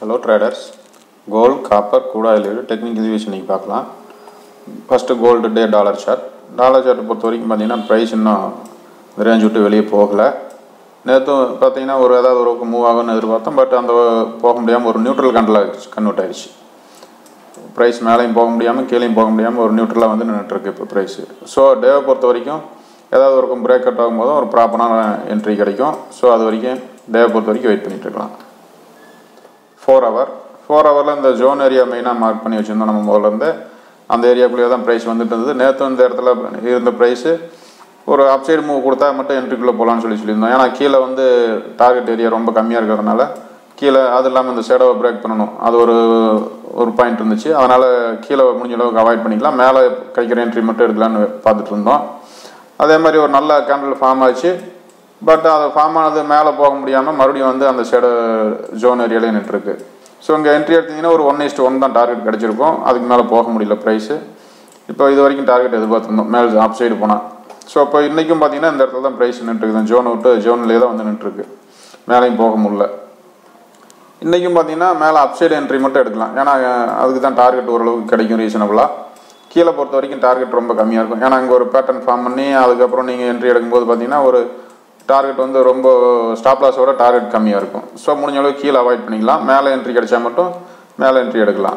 hello traders gold copper கூட oil technical views இன்றைக்கி பார்க்கலாம் first gold day dollar chart dollar சார்ட்டை பொறுத்த வரைக்கும் பார்த்தீங்கன்னா ப்ரைஸ் இன்னும் இந்த ரேஞ்ச் விட்டு வெளியே போகலை நேற்றும் பார்த்தீங்கன்னா ஒரு ஏதாவது ஒரு மூவ் ஆகும்னு எதிர்பார்த்தோம் பட் அந்த போக முடியாமல் ஒரு நியூட்ரல் கண்டில் கன்வெர்ட் ஆயிடுச்சு ப்ரைஸ் மேலேயும் போக முடியாமல் கீழேயும் போக முடியாமல் ஒரு நியூட்ரலாக வந்து நின்றுட்டுருக்கு இப்போ ப்ரைஸு ஸோ டேவை பொறுத்த வரைக்கும் ஏதாவது ஒரு பிரேக் அவுட் ஆகும்போதும் ஒரு ப்ராப்பரான என்ட்ரி கிடைக்கும் ஸோ அது வரைக்கும் டேவை பொறுத்த வரைக்கும் வெயிட் பண்ணிட்டு இருக்கலாம் ஃபோர் ஹவர் ஃபோர் ஹவரில் இந்த ஜோன் ஏரியா மெயினாக மார்க் பண்ணி வச்சுருந்தோம் நம்ம முதல்ல இருந்து அந்த ஏரியாக்குள்ளேயே தான் ப்ரைஸ் வந்துட்டு இருந்தது நேற்று இந்த இடத்துல இருந்த ப்ரைஸு ஒரு அப்சைடு மூவ் கொடுத்தா மட்டும் என்ட்ரிக்குள்ளே போகலான்னு சொல்லி சொல்லியிருந்தோம் ஏன்னா கீழே வந்து டார்கெட் ஏரியா ரொம்ப கம்மியாக இருக்கிறதுனால கீழே அது இல்லாமல் இந்த ஷேடோவை பிரேக் பண்ணணும் அது ஒரு ஒரு பாயிண்ட் இருந்துச்சு அதனால் கீழே முடிஞ்ச அளவுக்கு அவாய்ட் பண்ணிக்கலாம் மேலே கிடைக்கிற என்ட்ரி மட்டும் எடுக்கலான்னு பார்த்துட்டு இருந்தோம் அதே மாதிரி ஒரு நல்ல கேண்டில் ஃபார்ம் ஆச்சு பட் அது ஃபார்ம் ஆனது மேலே போக முடியாமல் மறுபடியும் வந்து அந்த ஷேடோ ஜோன் ஏரியாலே நின்றுருக்கு ஸோ இங்கே என்ட்ரி எடுத்தீங்கன்னா ஒரு ஒன் இஸ்ட் ஒன் தான் டார்கெட் கிடச்சிருக்கும் அதுக்கு மேலே போக முடியல ப்ரைஸு இப்போ இது வரைக்கும் டார்கெட் எதிர்பார்த்துருந்தோம் மேலே ஆப் சைடு போனால் ஸோ இப்போ இன்றைக்கும் பார்த்தீங்கன்னா இந்த இடத்துல தான் ப்ரைஸ் நின்றுருக்கு ஜோன் விட்டு ஜோன்லேயே தான் வந்து நின்றுருக்கு மேலேயும் போக முடியல இன்றைக்கும் பார்த்தீங்கன்னா மேலே அப்சைடு என்ட்ரி மட்டும் எடுக்கலாம் ஏன்னா அதுக்கு தான் டார்கெட் ஓரளவுக்கு கிடைக்கும் ரீசனபுளாக கீழே பொறுத்த வரைக்கும் டார்கெட் ரொம்ப கம்மியாக இருக்கும் ஏன்னா அங்கே ஒரு பேட்டர்ன் ஃபார்ம் பண்ணி அதுக்கப்புறம் நீங்கள் என்ட்ரி எடுக்கும்போது பார்த்தீங்கன்னா ஒரு டார்கெட் வந்து ரொம்ப ஸ்டாப் லாஸோட டார்கெட் கம்மியாக இருக்கும் ஸோ முடிஞ்ச அளவுக்கு கீழே அவாய்ட் பண்ணிக்கலாம் மேலே என்ட்ரி கிடைச்சா மட்டும் மேலே என்ட்ரி எடுக்கலாம்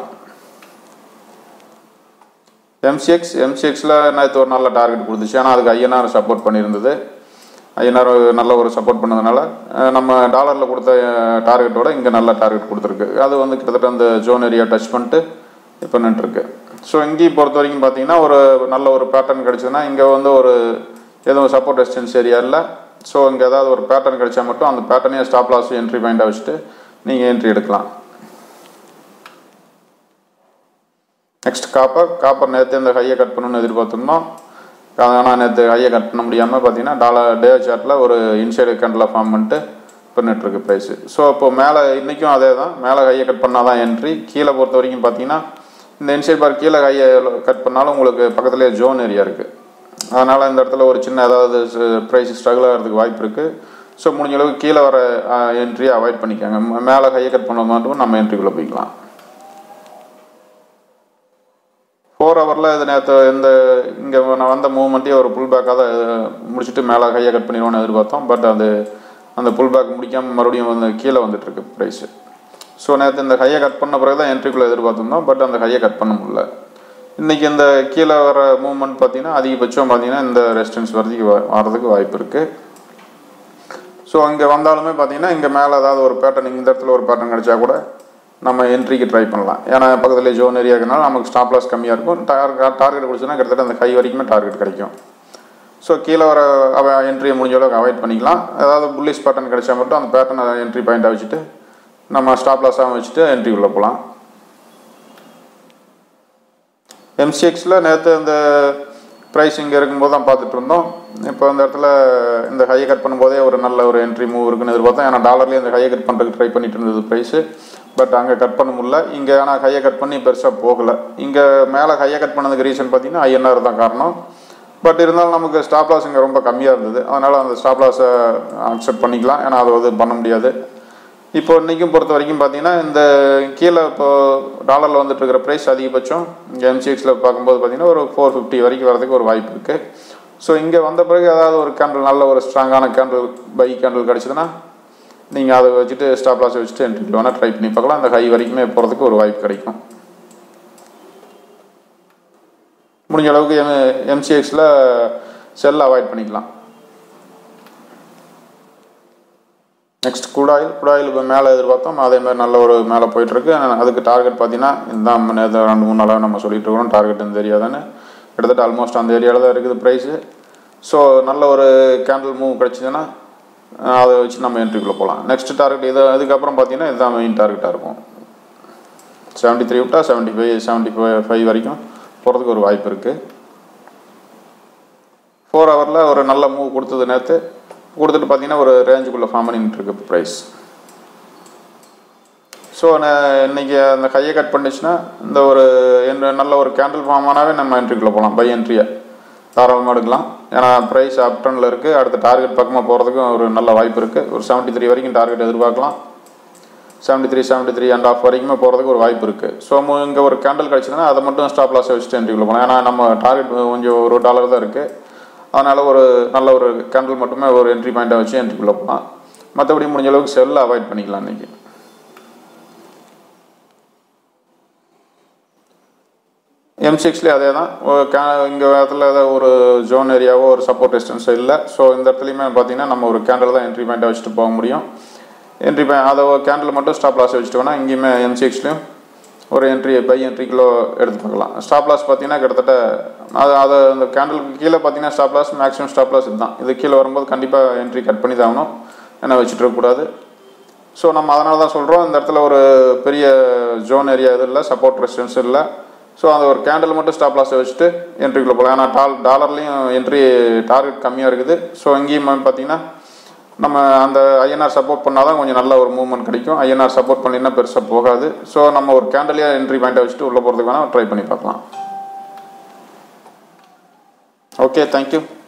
எம்சிஎக்ஸ் எம்சிஎக்ஸில் நேற்று ஒரு நல்ல டார்கெட் கொடுத்துச்சு ஆனால் அதுக்கு ஐஎன்ஆர் சப்போர்ட் பண்ணியிருந்தது ஐஎன்ஆர் நல்ல ஒரு சப்போர்ட் பண்ணதுனால நம்ம டாலரில் கொடுத்த டார்கெட்டோட இங்கே நல்ல டார்கெட் கொடுத்துருக்கு அது வந்து கிட்டத்தட்ட அந்த ஜோன் ஏரியா டச் பண்ணிட்டு இப்போ நின்றுருக்கு ஸோ இங்கேயும் பொறுத்த வரைக்கும் பார்த்தீங்கன்னா ஒரு நல்ல ஒரு பேட்டர்ன் கிடச்சதுன்னா இங்கே வந்து ஒரு எதுவும் சப்போர்ட் ரெசிஸ்டன்ஸ் ஏரியா இல்லை ஸோ இங்கே ஏதாவது ஒரு பேட்டர்ன் கிடைச்சா மட்டும் அந்த பேட்டர்னே ஸ்டாப் லாஸ் என்ட்ரி பாயிண்டாக வச்சுட்டு நீங்கள் என்ட்ரி எடுக்கலாம் நெக்ஸ்ட் காப்பர் காப்பர் நேற்று இந்த ஹையை கட் பண்ணணும்னு எதிர்பார்த்துருந்தோம் ஆனால் நேற்று ஹையை கட் பண்ண முடியாமல் பார்த்தீங்கன்னா டாலர் டே சார்ட்டில் ஒரு இன்சைடு கண்டில் ஃபார்ம் பண்ணிட்டு பண்ணிட்டுருக்கு ப்ரைஸு ஸோ இப்போ மேலே இன்றைக்கும் அதே தான் மேலே ஹையை கட் பண்ணால் தான் என்ட்ரி கீழே பொறுத்த வரைக்கும் பார்த்தீங்கன்னா இந்த இன்சைட் பார் கீழே ஹையை கட் பண்ணாலும் உங்களுக்கு பக்கத்துலேயே ஜோன் ஏரியா இருக்குது அதனால் இந்த இடத்துல ஒரு சின்ன ஏதாவது ப்ரைஸ் ஸ்ட்ரகிள் ஆகிறதுக்கு வாய்ப்பு இருக்குது ஸோ முடிஞ்ச அளவுக்கு கீழே வர என்ட்ரியை அவாய்ட் பண்ணிக்கோங்க மேலே ஹையை கட் பண்ண மட்டும் நம்ம என்ட்ரிக்குள்ளே போய்க்கலாம் ஃபோர் ஹவரில் இது நேற்று இந்த இங்கே நான் வந்த மூவ்மெண்ட்டே ஒரு புல் பேக்காக தான் முடிச்சுட்டு மேலே ஹையை கட் பண்ணிடுவோன்னு எதிர்பார்த்தோம் பட் அது அந்த புல் பேக் முடிக்காமல் மறுபடியும் வந்து கீழே வந்துட்டுருக்கு ப்ரைஸு ஸோ நேற்று இந்த ஹையை கட் பண்ண பிறகு தான் என்ட்ரிக்குள்ளே எதிர்பார்த்துருந்தோம் பட் அந்த ஹையை கட் பண்ண முடியல இன்றைக்கி இந்த கீழே வர மூவ்மெண்ட் பார்த்தீங்கன்னா அதிகபட்சம் பார்த்தீங்கன்னா இந்த ரெசிஸ்டன்ஸ் வரதுக்கு வரதுக்கு வாய்ப்பு இருக்குது ஸோ இங்கே வந்தாலுமே பார்த்தீங்கன்னா இங்கே மேலே ஏதாவது ஒரு பேட்டர்ன் இந்த இடத்துல ஒரு பேட்டர்ன் கிடைச்சா கூட நம்ம என்ட்ரிக்கு ட்ரை பண்ணலாம் ஏன்னா பக்கத்தில் ஜோன் ஏரியா இருக்கனால நமக்கு ஸ்டாப் லாஸ் கம்மியாக இருக்கும் டார்கெட் டார்கெட் கொடுத்தோன்னா கிட்டத்தட்ட அந்த ஹை வரைக்குமே டார்கெட் கிடைக்கும் ஸோ கீழே வர அவ என்ட்ரியை முடிஞ்ச அளவுக்கு அவாய்ட் பண்ணிக்கலாம் ஏதாவது புல்லிஷ் பேட்டர்ன் கிடைச்சா மட்டும் அந்த பேட்டர்னை என்ட்ரி பாயிண்ட்டாக வச்சுட்டு நம்ம ஸ்டாப் லாஸாக வச்சுட்டு என்ட்ரி உள்ளே போகலாம் எம்சிஎக்ஸில் நேற்று இந்த ப்ரைஸ் இங்கே இருக்கும்போது தான் பார்த்துட்டு இருந்தோம் இப்போ இந்த இடத்துல இந்த ஹையை கட் பண்ணும்போதே ஒரு நல்ல ஒரு என்ட்ரி மூவ் இருக்குன்னு எதிர்பார்த்தோம் ஏன்னா டாலர்லேயே இந்த ஹையை கட் பண்ணுறதுக்கு ட்ரை பண்ணிட்டு இருந்தது ப்ரைஸு பட் அங்கே கட் பண்ண முடியல இங்கே ஆனால் ஹையை கட் பண்ணி பெருசாக போகலை இங்கே மேலே ஹையை கட் பண்ணதுக்கு ரீசன் பார்த்தீங்கன்னா ஐஎன்ஆர் தான் காரணம் பட் இருந்தாலும் நமக்கு ஸ்டாப் லாஸ் இங்கே ரொம்ப கம்மியாக இருந்தது அதனால் அந்த ஸ்டாப் லாஸை அக்செப்ட் பண்ணிக்கலாம் ஏன்னா அது வந்து பண்ண முடியாது இப்போ இன்றைக்கும் பொறுத்த வரைக்கும் பார்த்தீங்கன்னா இந்த கீழே இப்போ டாலரில் வந்துட்டு இருக்கிற ப்ரைஸ் அதிகபட்சம் இங்கே எம்சிஎக்ஸில் பார்க்கும்போது பார்த்தீங்கன்னா ஒரு ஃபோர் ஃபிஃப்டி வரைக்கும் வரதுக்கு ஒரு வாய்ப்பு இருக்குது ஸோ இங்கே வந்த பிறகு ஏதாவது ஒரு கேண்டில் நல்ல ஒரு ஸ்ட்ராங்கான கேண்டில் பை கேண்டில் கிடச்சிதுன்னா நீங்கள் அதை வச்சுட்டு ஸ்டாப் லாஸை வச்சுட்டு என்ட்ரியில் வேணால் ட்ரை பண்ணி பார்க்கலாம் அந்த ஹை வரைக்குமே போகிறதுக்கு ஒரு வாய்ப்பு கிடைக்கும் முடிஞ்ச அளவுக்கு எம் எம்சிஎக்ஸில் செல் அவாய்ட் பண்ணிக்கலாம் நெக்ஸ்ட் குடாயில் குடாயில் இப்போ மேலே எதிர்பார்த்தோம் அதேமாதிரி நல்ல ஒரு மேலே போயிட்டுருக்கு அதுக்கு டார்கெட் பார்த்தீங்கன்னா இதுதான் நேற்று ரெண்டு மூணு நாளாக நம்ம சொல்லிட்டு இருக்கிறோம் டார்கெட் இந்த ஏரியா தானே கிட்டத்தட்ட ஆல்மோஸ்ட் அந்த ஏரியாவில் தான் இருக்குது ப்ரைஸு ஸோ நல்ல ஒரு கேண்டில் மூவ் கிடச்சிதுன்னா அதை வச்சு நம்ம என்ட்ரிக்குள்ளே போகலாம் நெக்ஸ்ட் டார்கெட் இது அதுக்கப்புறம் பார்த்தீங்கன்னா இதுதான் மெயின் டார்கெட்டாக இருக்கும் செவன்ட்டி த்ரீ விட்டா seventy five seventy five five வரைக்கும் போகிறதுக்கு ஒரு வாய்ப்பு இருக்குது ஃபோர் ஹவரில் ஒரு நல்ல மூவ் கொடுத்தது நேற்று கொடுத்துட்டு பார்த்தீங்கன்னா ஒரு ரேஞ்சுக்குள்ளே ஃபார்ம் பண்ணிட்டு இருக்கு ப்ரைஸ் ஸோ இன்னைக்கு அந்த கையை கட் பண்ணிச்சுன்னா இந்த ஒரு நல்ல ஒரு கேண்டில் ஃபார்ம் ஆனாவே நம்ம என்ட்ரிக்குள்ளே போகலாம் பை என்ட்ரியை தாராளமாக எடுக்கலாம் ஏன்னா ப்ரைஸ் அப் டர்னில் இருக்குது அடுத்த டார்கெட் பக்கமாக போகிறதுக்கும் ஒரு நல்ல வாய்ப்பு இருக்குது ஒரு செவன்ட்டி த்ரீ வரைக்கும் டார்கெட் எதிர்பார்க்கலாம் seventy three seventy three and half வரைக்குமே போகிறதுக்கு ஒரு வாய்ப்பு இருக்குது ஸோ இங்கே ஒரு கேண்டில் கிடச்சிதுன்னா அதை மட்டும் ஸ்டாப் லாஸை வச்சுட்டு என்ட்ரிக்குள்ளே போகலாம் ஏன்னா நம்ம டார்கெட் கொஞ்சம் ஒரு டாலர் தான் இருக்குது அதனால் ஒரு நல்ல ஒரு கேண்டில் மட்டுமே ஒரு என்ட்ரி பாயிண்ட்டை வச்சு என்ட்ரிக்குள்ளே போகலாம் மற்றபடி முடிஞ்ச அளவுக்கு செல்லை அவாய்ட் பண்ணிக்கலாம் இன்றைக்கி எம் சிக்ஸ்லேயே அதே தான் இங்கே இடத்துல ஏதாவது ஒரு ஜோன் ஏரியாவோ ஒரு சப்போர்ட் டிஸ்டன்ஸோ இல்லை ஸோ இந்த இடத்துலையுமே பார்த்தீங்கன்னா நம்ம ஒரு கேண்டில் தான் என்ட்ரி பாயிண்ட்டை வச்சுட்டு போக முடியும் என்ட்ரி பாயிண்ட் அதை கேண்டில் மட்டும் ஸ்டாப் லாஸ் வச்சுட்டு வேணால் இங்கேயுமே எம் சிக்ஸ்லேயும் ஒரு என்ட்ரி பை என்ட்ரி கிலோ எடுத்து பார்க்கலாம் ஸ்டாப் லாஸ் பார்த்தீங்கன்னா கிட்டத்தட்ட அது அதை அந்த கேண்டலுக்கு கீழே பார்த்தீங்கன்னா stop loss maximum stop loss இதுதான் இது கீழே வரும்போது கண்டிப்பாக என்ட்ரி கட் பண்ணி தான் ஆகணும் ஏன்னா வச்சுட்டு இருக்கக்கூடாது ஸோ நம்ம அதனால தான் சொல்கிறோம் இந்த இடத்துல ஒரு பெரிய ஜோன் ஏரியா இது இல்லை சப்போர்ட் ரெசிஸ்டன்ஸ் இல்லை ஸோ அந்த ஒரு கேண்டில் மட்டும் ஸ்டாப் லாஸை வச்சுட்டு என்ட்ரிக்குள்ளே போகலாம் ஏன்னா டால் டாலர்லேயும் என்ட்ரி டார்கெட் கம்மியாக இருக்குது ஸோ இங்கேயும் பார்த்தீங்கன்னா நம்ம அந்த ஐஎன்ஆர் சப்போர்ட் பண்ணால் தான் கொஞ்சம் நல்ல ஒரு மூவ்மெண்ட் கிடைக்கும் ஐஎன்ஆர் சப்போர்ட் பண்ணினா பெருசாக போகாது ஸோ நம்ம ஒரு கேண்டலையே என்ட்ரி பாயிண்ட்டை வச்சுட்டு உள்ளே போகிறதுக்கு வேணால் ட்ரை பண்ணி பார்க்கலாம் ஓகே தேங்க்யூ